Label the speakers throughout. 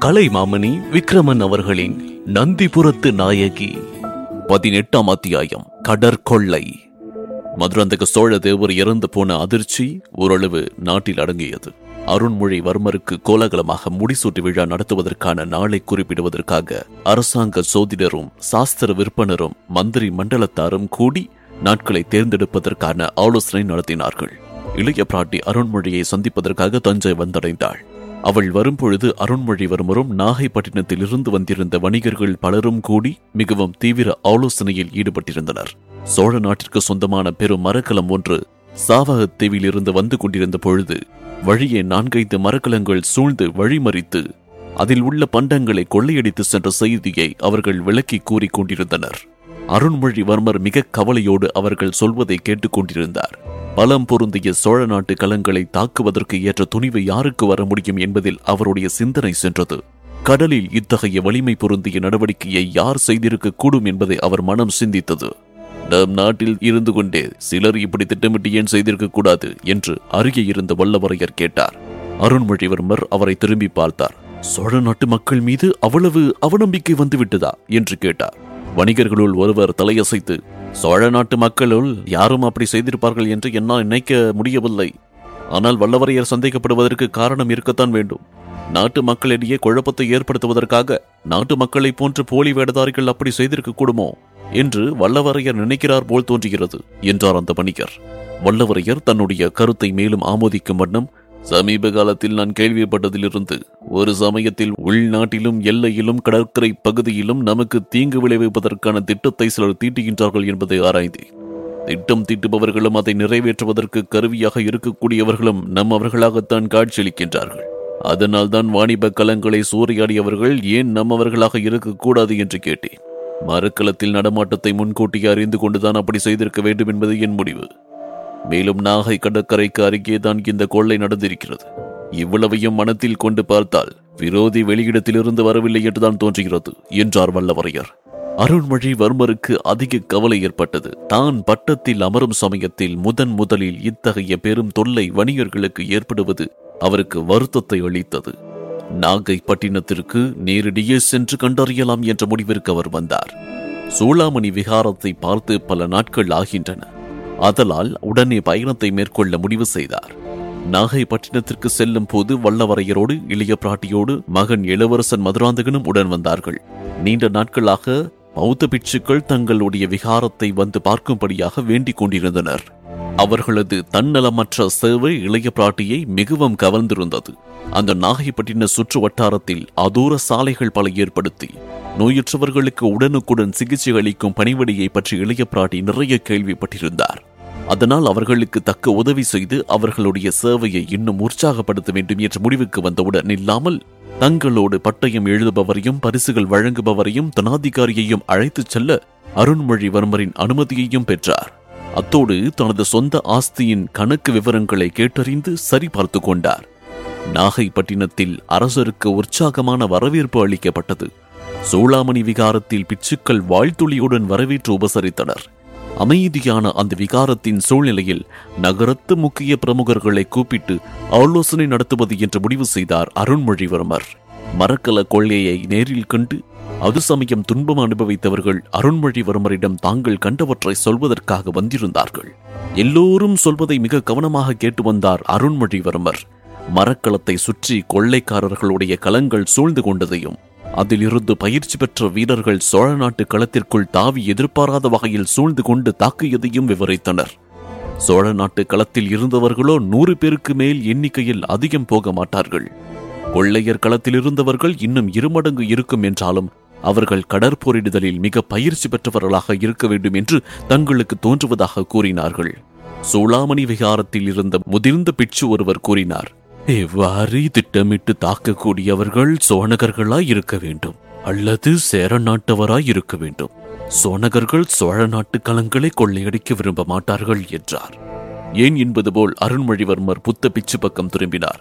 Speaker 1: கலைமாமணி விக்ரமன் அவர்களின் நந்திபுரத்து நாயகி பதினெட்டாம் அத்தியாயம் கடற்கொள்ளை மதுராந்தக சோழ தேவர் இறந்து போன அதிர்ச்சி ஓரளவு நாட்டில் அடங்கியது அருண்மொழிவர்மருக்கு கோலாகலமாக முடிசூட்டு விழா நடத்துவதற்கான நாளை குறிப்பிடுவதற்காக அரசாங்க சோதிடரும் சாஸ்திர விற்பனரும் மந்திரி மண்டலத்தாரும் கூடி நாட்களை தேர்ந்தெடுப்பதற்கான ஆலோசனை நடத்தினார்கள் இளைய பிராட்டி அருண்மொழியை சந்திப்பதற்காக தஞ்சை வந்தடைந்தாள் அவள் வரும்பொழுது அருண்மொழிவர்மரும் நாகைப்பட்டினத்தில் இருந்து வந்திருந்த வணிகர்கள் பலரும் கூடி மிகவும் தீவிர ஆலோசனையில் ஈடுபட்டிருந்தனர் சோழ நாட்டிற்கு சொந்தமான பெரும் மரக்கலம் ஒன்று சாவகத்தீவில் இருந்து வந்து கொண்டிருந்த பொழுது வழியே நான்கைந்து மரக்கலங்கள் சூழ்ந்து வழிமறித்து அதில் உள்ள பண்டங்களை கொள்ளையடித்து சென்ற செய்தியை அவர்கள் விளக்கி கூறிக் கொண்டிருந்தனர் அருண்மொழிவர்மர் மிக கவலையோடு அவர்கள் சொல்வதை கேட்டுக்கொண்டிருந்தார் பலம் பொருந்திய சோழ நாட்டு கலங்களை தாக்குவதற்கு ஏற்ற துணிவு யாருக்கு வர முடியும் என்பதில் அவருடைய சிந்தனை சென்றது கடலில் இத்தகைய வலிமை பொருந்திய நடவடிக்கையை யார் செய்திருக்க கூடும் என்பதை அவர் மனம் சிந்தித்தது நம் நாட்டில் இருந்து கொண்டே சிலர் இப்படி திட்டமிட்டு ஏன் செய்திருக்க கூடாது என்று அருகே இருந்த வல்லவரையர் கேட்டார் அருண்மொழிவர்மர் அவரை திரும்பி பார்த்தார் சோழ நாட்டு மக்கள் மீது அவ்வளவு அவநம்பிக்கை வந்துவிட்டதா என்று கேட்டார் வணிகர்களுள் ஒருவர் தலையசைத்து சோழ நாட்டு மக்களுள் யாரும் அப்படி செய்திருப்பார்கள் என்று என்னால் நினைக்க முடியவில்லை ஆனால் வல்லவரையர் சந்தேகப்படுவதற்கு காரணம் இருக்கத்தான் வேண்டும் நாட்டு மக்களிடையே குழப்பத்தை ஏற்படுத்துவதற்காக நாட்டு மக்களைப் போன்ற போலி வேடதாரிகள் அப்படி செய்திருக்க கூடுமோ என்று வல்லவரையர் நினைக்கிறார் போல் தோன்றுகிறது என்றார் அந்த வணிகர் வல்லவரையர் தன்னுடைய கருத்தை மேலும் ஆமோதிக்கும் வண்ணம் சமீப காலத்தில் நான் கேள்விப்பட்டதிலிருந்து ஒரு சமயத்தில் உள்நாட்டிலும் எல்லையிலும் கடற்கரை பகுதியிலும் நமக்கு தீங்கு விளைவிப்பதற்கான திட்டத்தை சிலர் தீட்டுகின்றார்கள் என்பதை ஆராய்ந்தேன் திட்டம் தீட்டுபவர்களும் அதை நிறைவேற்றுவதற்கு கருவியாக இருக்கக்கூடியவர்களும் நம் அவர்களாகத்தான் காட்சியளிக்கின்றார்கள் அதனால் தான் வாணிப கலங்களை சூறையாடியவர்கள் ஏன் நம்மவர்களாக இருக்கக்கூடாது என்று கேட்டேன் மரக்கலத்தில் நடமாட்டத்தை முன்கூட்டியே அறிந்து கொண்டுதான் அப்படி செய்திருக்க வேண்டும் என்பது என் முடிவு மேலும் நாகை கடற்கரைக்கு அருகே தான் இந்த கொள்ளை நடந்திருக்கிறது இவ்வளவையும் மனத்தில் கொண்டு பார்த்தால் விரோதி வெளியிடத்திலிருந்து வரவில்லை என்றுதான் தோன்றுகிறது என்றார் வல்லவரையர் அருண்மொழிவர்மருக்கு அதிக கவலை ஏற்பட்டது தான் பட்டத்தில் அமரும் சமயத்தில் முதன் முதலில் இத்தகைய பெரும் தொல்லை வணிகர்களுக்கு ஏற்படுவது அவருக்கு வருத்தத்தை அளித்தது நாகைப்பட்டினத்திற்கு நேரடியே சென்று கண்டறியலாம் என்ற முடிவிற்கு அவர் வந்தார் சூளாமணி விகாரத்தை பார்த்து பல நாட்கள் ஆகின்றன அதலால் உடனே பயணத்தை மேற்கொள்ள முடிவு செய்தார் நாகைப்பட்டினத்திற்கு செல்லும் போது வல்லவரையரோடு இளைய பிராட்டியோடு மகன் இளவரசன் மதுராந்தகனும் உடன் வந்தார்கள் நீண்ட நாட்களாக பௌத்த பிட்சுக்கள் தங்களுடைய விகாரத்தை வந்து பார்க்கும்படியாக வேண்டிக் கொண்டிருந்தனர் அவர்களது தன்னலமற்ற சேவை இளைய பிராட்டியை மிகவும் கவர்ந்திருந்தது அந்த நாகைப்பட்டின சுற்று வட்டாரத்தில் அதூர சாலைகள் பல ஏற்படுத்தி நோயுற்றவர்களுக்கு உடனுக்குடன் சிகிச்சை அளிக்கும் பணிவடியை பற்றி இளைய பிராட்டி நிறைய கேள்விப்பட்டிருந்தார் அதனால் அவர்களுக்கு தக்க உதவி செய்து அவர்களுடைய சேவையை இன்னும் உற்சாகப்படுத்த வேண்டும் என்ற முடிவுக்கு வந்தவுடன் இல்லாமல் தங்களோடு பட்டயம் எழுதுபவரையும் பரிசுகள் வழங்குபவரையும் தனாதிகாரியையும் அழைத்துச் செல்ல அருண்மொழிவர்மரின் அனுமதியையும் பெற்றார் அத்தோடு தனது சொந்த ஆஸ்தியின் கணக்கு விவரங்களை கேட்டறிந்து சரிபார்த்து கொண்டார் நாகைப்பட்டினத்தில் அரசருக்கு உற்சாகமான வரவேற்பு அளிக்கப்பட்டது சூளாமணி விகாரத்தில் பிச்சுக்கள் வாழ்த்துளியுடன் வரவேற்று உபசரித்தனர் அமைதியான அந்த விகாரத்தின் சூழ்நிலையில் நகரத்து முக்கிய பிரமுகர்களை கூப்பிட்டு ஆலோசனை நடத்துவது என்று முடிவு செய்தார் அருண்மொழிவர்மர் மரக்கல கொள்ளையை நேரில் கண்டு அது சமயம் துன்பம் அனுபவித்தவர்கள் அருண்மொழிவர்மரிடம் தாங்கள் கண்டவற்றை சொல்வதற்காக வந்திருந்தார்கள் எல்லோரும் சொல்வதை மிக கவனமாக கேட்டு வந்தார் அருண்மொழிவர்மர் மரக்கலத்தை சுற்றி கொள்ளைக்காரர்களுடைய கலங்கள் சூழ்ந்து கொண்டதையும் அதிலிருந்து பயிற்சி பெற்ற வீரர்கள் சோழ நாட்டு களத்திற்குள் தாவி எதிர்பாராத வகையில் சூழ்ந்து கொண்டு தாக்கியதையும் விவரித்தனர் சோழ நாட்டு களத்தில் இருந்தவர்களோ நூறு பேருக்கு மேல் எண்ணிக்கையில் அதிகம் போக மாட்டார்கள் கொள்ளையர் களத்தில் இருந்தவர்கள் இன்னும் இருமடங்கு இருக்கும் என்றாலும் அவர்கள் கடற்போரிடுதலில் மிக பயிற்சி பெற்றவர்களாக இருக்க வேண்டும் என்று தங்களுக்கு தோன்றுவதாக கூறினார்கள் சூளாமணி விகாரத்தில் இருந்த முதிர்ந்த பிட்சு ஒருவர் கூறினார் இவ்வாறு திட்டமிட்டு தாக்கக்கூடியவர்கள் சோனகர்களாய் இருக்க வேண்டும் அல்லது சேர நாட்டவராய் இருக்க வேண்டும் சோனகர்கள் சோழ நாட்டு கலங்களை கொள்ளையடிக்க விரும்ப மாட்டார்கள் என்றார் ஏன் என்பது போல் அருண்மொழிவர்மர் புத்த பிச்சு பக்கம் திரும்பினார்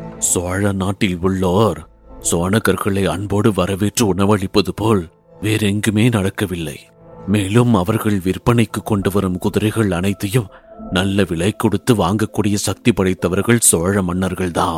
Speaker 1: சோழ நாட்டில் உள்ளோர் சோனகர்களை அன்போடு வரவேற்று உணவளிப்பது போல் வேறெங்குமே நடக்கவில்லை மேலும் அவர்கள் விற்பனைக்கு கொண்டு வரும் குதிரைகள் அனைத்தையும் நல்ல விலை கொடுத்து வாங்கக்கூடிய சக்தி படைத்தவர்கள் சோழ மன்னர்கள்தாம்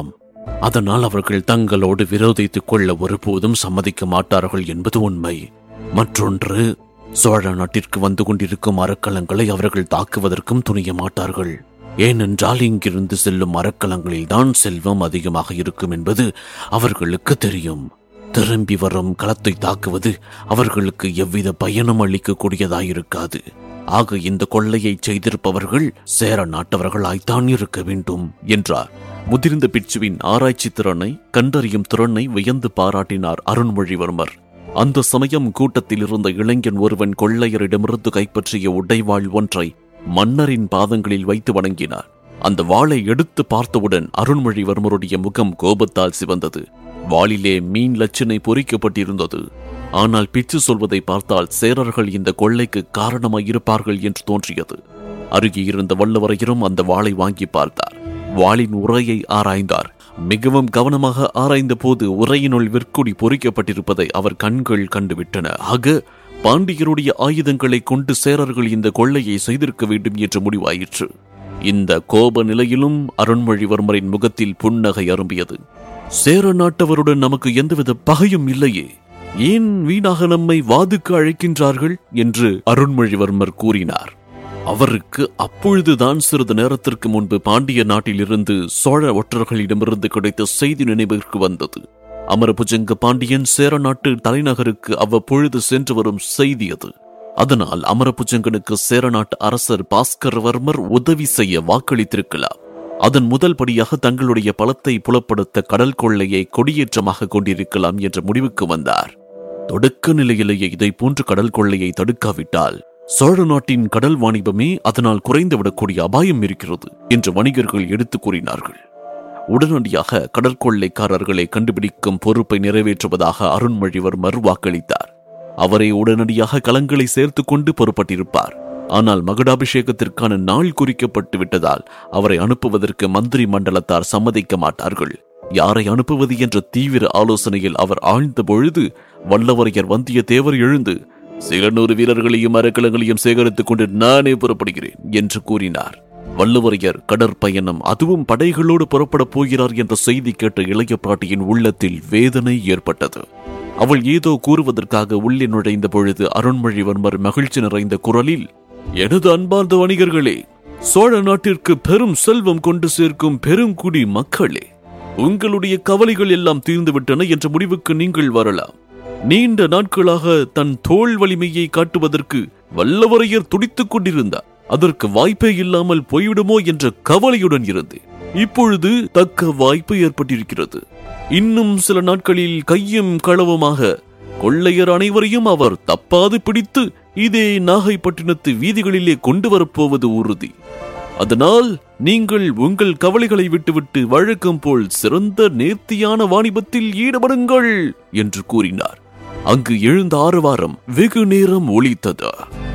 Speaker 1: அதனால் அவர்கள் தங்களோடு விரோதித்துக் கொள்ள ஒருபோதும் சம்மதிக்க மாட்டார்கள் என்பது உண்மை மற்றொன்று சோழ நாட்டிற்கு வந்து கொண்டிருக்கும் அறக்கலங்களை அவர்கள் தாக்குவதற்கும் துணிய மாட்டார்கள் ஏனென்றால் இங்கிருந்து செல்லும் அறக்கலங்களில் தான் செல்வம் அதிகமாக இருக்கும் என்பது அவர்களுக்கு தெரியும் திரும்பி வரும் களத்தை தாக்குவது அவர்களுக்கு எவ்வித பயனும் அளிக்கக்கூடியதாயிருக்காது ஆக இந்த கொள்ளையை செய்திருப்பவர்கள் சேர நாட்டவர்களாய்த்தான் இருக்க வேண்டும் என்றார் முதிர்ந்த பிட்சுவின் ஆராய்ச்சி திறனை கண்டறியும் திறனை வியந்து பாராட்டினார் அருண்மொழிவர்மர் அந்த சமயம் கூட்டத்தில் இருந்த இளைஞன் ஒருவன் கொள்ளையரிடமிருந்து கைப்பற்றிய உடைவாள் ஒன்றை மன்னரின் பாதங்களில் வைத்து வணங்கினார் அந்த வாளை எடுத்து பார்த்தவுடன் அருண்மொழிவர்மருடைய முகம் கோபத்தால் சிவந்தது வாளிலே மீன் லட்சணை பொறிக்கப்பட்டிருந்தது ஆனால் பிச்சு சொல்வதை பார்த்தால் சேரர்கள் இந்த கொள்ளைக்கு காரணமாய் இருப்பார்கள் என்று தோன்றியது அருகே இருந்த வல்லவரையரும் அந்த வாளை வாங்கி பார்த்தார் வாளின் உரையை ஆராய்ந்தார் மிகவும் கவனமாக ஆராய்ந்த போது உரையினுள் விற்குடி பொறிக்கப்பட்டிருப்பதை அவர் கண்கள் கண்டுவிட்டன ஆக பாண்டியருடைய ஆயுதங்களை கொண்டு சேரர்கள் இந்த கொள்ளையை செய்திருக்க வேண்டும் என்று முடிவாயிற்று இந்த கோப நிலையிலும் அருண்மொழிவர்மரின் முகத்தில் புன்னகை அரும்பியது சேர நாட்டவருடன் நமக்கு எந்தவித பகையும் இல்லையே ஏன் வீணாக நம்மை வாதுக்கு அழைக்கின்றார்கள் என்று அருண்மொழிவர்மர் கூறினார் அவருக்கு அப்பொழுதுதான் சிறிது நேரத்திற்கு முன்பு பாண்டிய நாட்டிலிருந்து சோழ ஒற்றர்களிடமிருந்து கிடைத்த செய்தி நினைவிற்கு வந்தது அமரபுஜங்க பாண்டியன் சேர நாட்டு தலைநகருக்கு அவ்வப்பொழுது சென்று வரும் செய்தி அது அதனால் அமரபுஜங்கனுக்கு சேர நாட்டு அரசர் பாஸ்கரவர்மர் உதவி செய்ய வாக்களித்திருக்கலாம் அதன் முதல் படியாக தங்களுடைய பலத்தை புலப்படுத்த கடல் கொள்ளையை கொடியேற்றமாக கொண்டிருக்கலாம் என்ற முடிவுக்கு வந்தார் தொடக்க நிலையிலேயே இதை போன்ற கடல் கொள்ளையை தடுக்காவிட்டால் சோழ நாட்டின் கடல் வாணிபமே அதனால் குறைந்துவிடக்கூடிய அபாயம் இருக்கிறது என்று வணிகர்கள் எடுத்துக் கூறினார்கள் உடனடியாக கடற்கொள்ளைக்காரர்களை கண்டுபிடிக்கும் பொறுப்பை நிறைவேற்றுவதாக அருண்மொழிவர்மர் வாக்களித்தார் அவரை உடனடியாக களங்களை சேர்த்துக் கொண்டு பொறுப்பட்டிருப்பார் ஆனால் மகுடாபிஷேகத்திற்கான நாள் குறிக்கப்பட்டு விட்டதால் அவரை அனுப்புவதற்கு மந்திரி மண்டலத்தார் சம்மதிக்க மாட்டார்கள் யாரை அனுப்புவது என்ற தீவிர ஆலோசனையில் அவர் ஆழ்ந்த பொழுது வல்லவரையர் வந்தியத்தேவர் எழுந்து சில நூறு வீரர்களையும் அறக்கலங்களையும் சேகரித்துக் கொண்டு நானே புறப்படுகிறேன் என்று கூறினார் வள்ளுவரையர் கடற்பயணம் அதுவும் படைகளோடு புறப்படப் போகிறார் என்ற செய்தி கேட்ட இளைய பிராட்டியின் உள்ளத்தில் வேதனை ஏற்பட்டது அவள் ஏதோ கூறுவதற்காக உள்ளே நுழைந்த பொழுது அருண்மொழிவர்மர் மகிழ்ச்சி நிறைந்த குரலில் எனது அன்பார்ந்த வணிகர்களே சோழ நாட்டிற்கு பெரும் செல்வம் கொண்டு சேர்க்கும் பெருங்குடி மக்களே உங்களுடைய கவலைகள் எல்லாம் தீர்ந்துவிட்டன என்ற முடிவுக்கு நீங்கள் வரலாம் நீண்ட நாட்களாக தன் தோல் வலிமையை காட்டுவதற்கு வல்லவரையர் துடித்துக் கொண்டிருந்தார் அதற்கு வாய்ப்பே இல்லாமல் போய்விடுமோ என்ற கவலையுடன் இருந்தேன் இப்பொழுது தக்க வாய்ப்பு ஏற்பட்டிருக்கிறது இன்னும் சில நாட்களில் கையும் களவுமாக கொள்ளையர் அனைவரையும் அவர் தப்பாது பிடித்து இதே நாகைப்பட்டினத்து வீதிகளிலே கொண்டு வரப்போவது உறுதி அதனால் நீங்கள் உங்கள் கவலைகளை விட்டுவிட்டு வழக்கம் போல் சிறந்த நேர்த்தியான வாணிபத்தில் ஈடுபடுங்கள் என்று கூறினார் அங்கு எழுந்த ஆரவாரம் வெகு நேரம் ஒலித்தது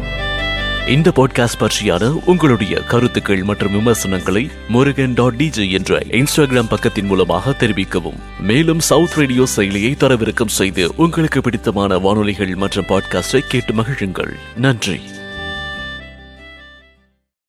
Speaker 1: இந்த பாட்காஸ்ட் பற்றியான உங்களுடைய கருத்துக்கள் மற்றும் விமர்சனங்களை முருகன் டாட் டிஜே என்ற இன்ஸ்டாகிராம் பக்கத்தின் மூலமாக தெரிவிக்கவும் மேலும் சவுத் ரேடியோ செயலியை தரவிறக்கம் செய்து உங்களுக்கு பிடித்தமான வானொலிகள் மற்றும் பாட்காஸ்டை கேட்டு மகிழுங்கள் நன்றி